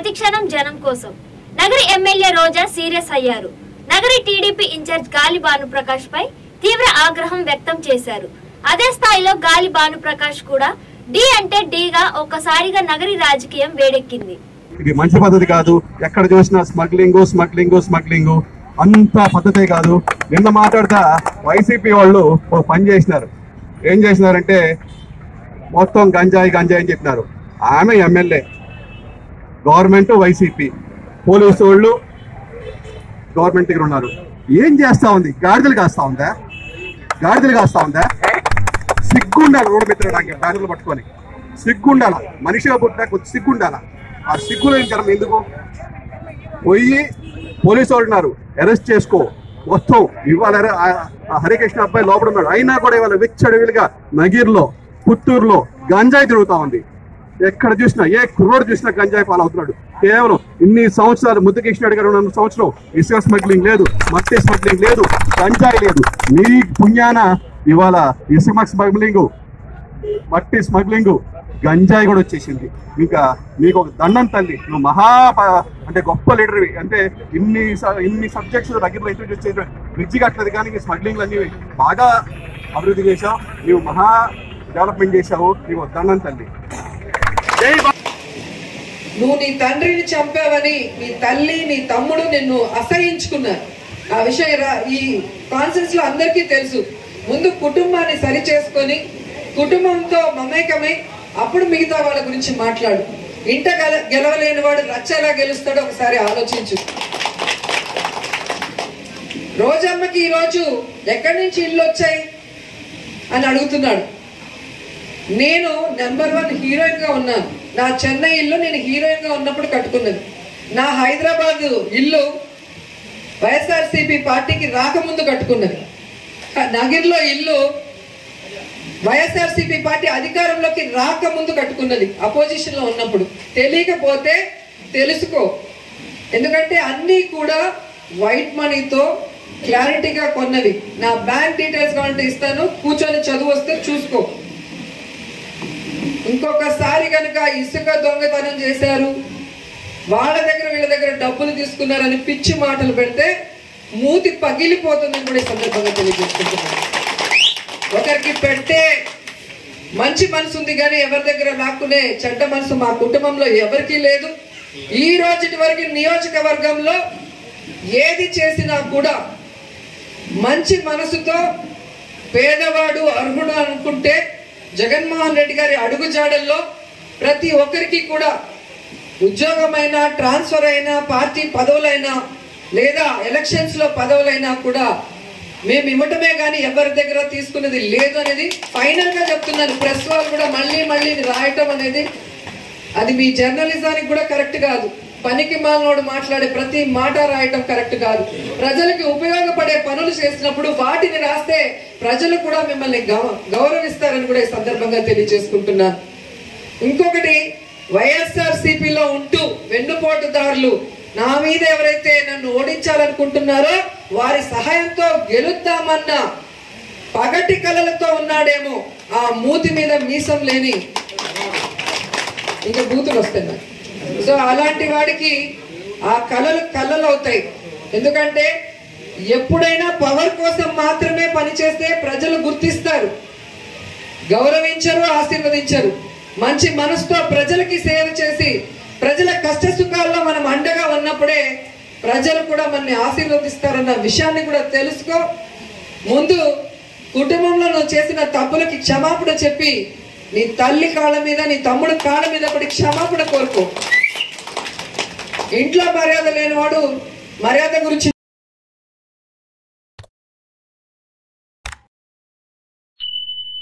ప్రతిక్షణం జనం కోసం నగరి ఎమ్మెల్యే రోజా సీరియస్ అయ్యారు నగరి టీడీపీ ఇన్ఛార్జ్ గాలి భానుప్రకాష్ పై తీవ్ర ఆగ్రహం వ్యక్తం చేశారు అదే స్థాయిలో గాలి భానుప్రకాష్ కూడా డి అంటే డీగా ఒక్కసారిగా నగరి రాజకీయం వేడెక్కింది ఇది మంచి పద్ధతి కాదు ఎక్కడ చూసినా స్మగ్లింగ్ స్మగ్లింగ్ స్మగ్లింగ్ అంత పద్ధతే కాదు నిన్న మాట్లాడుతా వైసీపీ వాళ్ళు ఒక పని చేసినారు ఏం చేసినారంటే మొత్తం గంజాయి గంజాయి అని చెప్పినారు ఆమె ఎమ్మెల్యే గవర్నమెంట్ వైసీపీ పోలీసు వాళ్ళు గవర్నమెంట్ దగ్గర ఉన్నారు ఏం చేస్తా ఉంది గాడిదలు కాస్తా ఉందా గాడిదలు కాస్తా ఉందా సిగ్గుండాలి రోడ్డు మీద తిరగడానికి బ్యానర్లు పట్టుకొని సిగ్గుండాల మనిషిగా పుట్టినా కొద్ది సిగ్గుండాల ఆ సిగ్గులేని జనం ఎందుకు పోయి పోలీసు వాళ్ళు ఉన్నారు అరెస్ట్ చేసుకో మొత్తం ఇవాళ అరె- ఆ- ఆ హరికృష్ణ అబ్బాయి లోపల ఉన్నాడు అయినా కూడా ఇవాళ విచ్చడవిలుగా నగీర్లో పుత్తూరులో గంజాయి తిరుగుతా ఉంది ఎక్కడ చూసినా ఏ కుర్రోడు చూసినా గంజాయి పాలవుతున్నాడు కేవలం ఇన్ని సంవత్సరాలు ముద్దుకృష్ణుడు గారు ఉన్న సంవత్సరం ఇసుక స్మగ్లింగ్ లేదు మట్టి స్మగ్లింగ్ లేదు గంజాయి లేదు నీ పుణ్యాన ఇవాళ ఇసుక స్మగ్లింగ్ మట్టి స్మగ్లింగ్ గంజాయి కూడా వచ్చేసింది ఇంకా నీకు ఒక దండం తల్లి నువ్వు మహా ప- అంటే గొప్ప లీడర్వి అంటే ఇన్ని స- ఇన్ని సబ్జెక్ట్స్ దగ్గరలో ఇంట్రడ్యూస్ చేసిన బ్రిడ్జి కట్టలేదు కానీ స్మగ్లింగ్ అన్ని బాగా అభివృద్ధి చేశావు నువ్వు మహా డెవలప్మెంట్ చేశావు నీకు ఒక దండం తల్లి జై భా- నువ్వు నీ తండ్రిని చంపావని నీ తల్లి నీ తమ్ముడు నిన్ను అసహించుకున్నారు ఆ విషయం రా- ఈ కాన్సెన్స్ లో అందరికీ తెలుసు ముందు కుటుంబాన్ని సరి చేసుకొని కుటుంబంతో మమేకమై అప్పుడు మిగతా వాళ్ళ గురించి మాట్లాడు ఇంట గెల- గెలవలేని వాడు రచ్చ ఎలా గెలుస్తాడో ఒకసారి ఆలోచించు రోజమ్మకి ఈరోజు ఎక్కడి నుంచి ఇల్లు వచ్చాయి అని అడుగుతున్నాడు నేను నెంబర్ వన్ హీరోయిన్ గా ఉన్నాను నా చెన్నై ఇల్లు నేను హీరోయిన్ గా ఉన్నప్పుడు కట్టుకున్నది నా హైదరాబాద్ ఇల్లు వైఎస్ఆర్సీపీ పార్టీకి రాకముందు కట్టుకున్నది నగిర్లో ఇల్లు వైఎస్ఆర్సీపీ పార్టీ అధికారంలోకి రాకముందు కట్టుకున్నది అపోజిషన్ లో ఉన్నప్పుడు తెలియకపోతే తెలుసుకో ఎందుకంటే అన్నీ కూడా వైట్ మనీతో క్లారిటీగా కొన్నవి నా బ్యాంక్ డీటెయిల్స్ కావాలంటే ఇస్తాను కూర్చొని చదువు వస్తే చూసుకో ఇంకొకసారి కనుక ఇసుక దొంగతనం చేశారు వాళ్ళ దగ్గర వీళ్ళ దగ్గర డబ్బులు తీసుకున్నారని పిచ్చి మాటలు పెడితే మూతి పగిలిపోతుందని కూడా ఈ సందర్భంగా తెలియజేసుకుంటున్నాను ఒకరికి పెట్టే మంచి మనసు ఉంది కానీ ఎవరి దగ్గర లాక్కునే చెడ్డ మనసు మా కుటుంబంలో ఎవరికీ లేదు ఈ రోజుటి వరకు నియోజకవర్గంలో ఏది చేసినా కూడా మంచి మనసుతో పేదవాడు అర్హుడు అనుకుంటే జగన్మోహన్ రెడ్డి గారి అడుగుజాడల్లో ప్రతి ఒక్కరికి కూడా ఉద్యోగమైనా ట్రాన్స్ఫర్ అయినా పార్టీ పదవులైనా లేదా ఎలక్షన్స్ లో పదవులైనా కూడా మేము ఇవ్వటమే కానీ ఎవరి దగ్గర తీసుకున్నది లేదు అనేది ఫైనల్ గా చెప్తున్నాను ప్రెస్ వాళ్ళు కూడా మళ్ళీ మళ్ళీ ఇది రాయటం అనేది అది మీ జర్నలిజానికి కూడా కరెక్ట్ కాదు పనికి మాలినోడు మాట్లాడే ప్రతి మాట రాయటం కరెక్ట్ కాదు ప్రజలకి ఉపయోగపడే పనులు చేసినప్పుడు వాటిని రాస్తే ప్రజలు కూడా మిమ్మల్ని గౌ- గౌరవిస్తారని కూడా ఈ సందర్భంగా తెలియజేసుకుంటున్నాను ఇంకొకటి వైఎస్ఆర్ సిపిలో ఉంటూ వెన్నుపోటుదారులు నా మీద ఎవరైతే నన్ను ఓడించాలనుకుంటున్నారో వారి సహాయంతో గెలుద్దామన్న పగటి కలలతో ఉన్నాడేమో ఆ మూతి మీద మీసం లేని ఇంకా బూతులు వస్తాయి నాకు. సో అలాంటి వాడికి ఆ కళలు కళ్ళలు అవుతాయి ఎందుకంటే ఎప్పుడైనా పవర్ కోసం మాత్రమే పనిచేస్తే ప్రజలు గుర్తిస్తారు గౌరవించరు ఆశీర్వదించరు మంచి మనసుతో ప్రజలకి సేవ చేసి ప్రజల కష్ట సుఖాల్లో మనం అండగా ఉన్నప్పుడే ప్రజలు కూడా మనని ఆశీర్వదిస్తారన్న విషయాన్ని కూడా తెలుసుకో ముందు కుటుంబంలో నువ్వు చేసిన తప్పులకి క్షమాపణ చెప్పి నీ తల్లి కాళ్ళ మీద నీ తమ్ముడు కాళ్ళ మీద పడి క్షమాపణ కోరుకో ఇంట్లో మర్యాద లేనివాడు మర్యాద గురించి